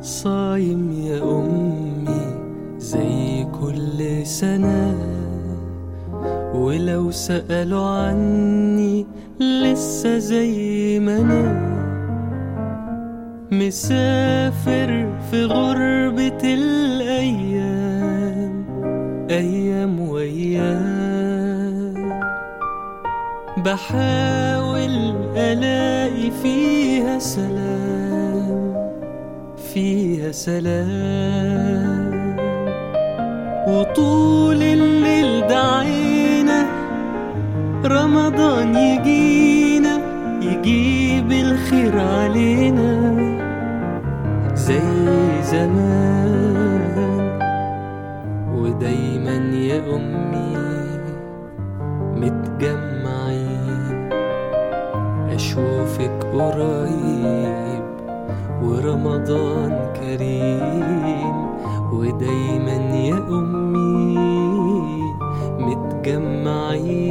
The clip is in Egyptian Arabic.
صايم يا أمي زي كل سنة ولو سألوا عني لسه زي ما أنا مسافر في غربة الأيام أيام وأيام بحاول ألاقي فيها سلام فيها سلام وطول الليل دعينا رمضان يجينا يجيب الخير علينا زي زمان ودايما يا أمي متجمعين أشوفك قريب ورمضان كريم ودايما يا أمي متجمعين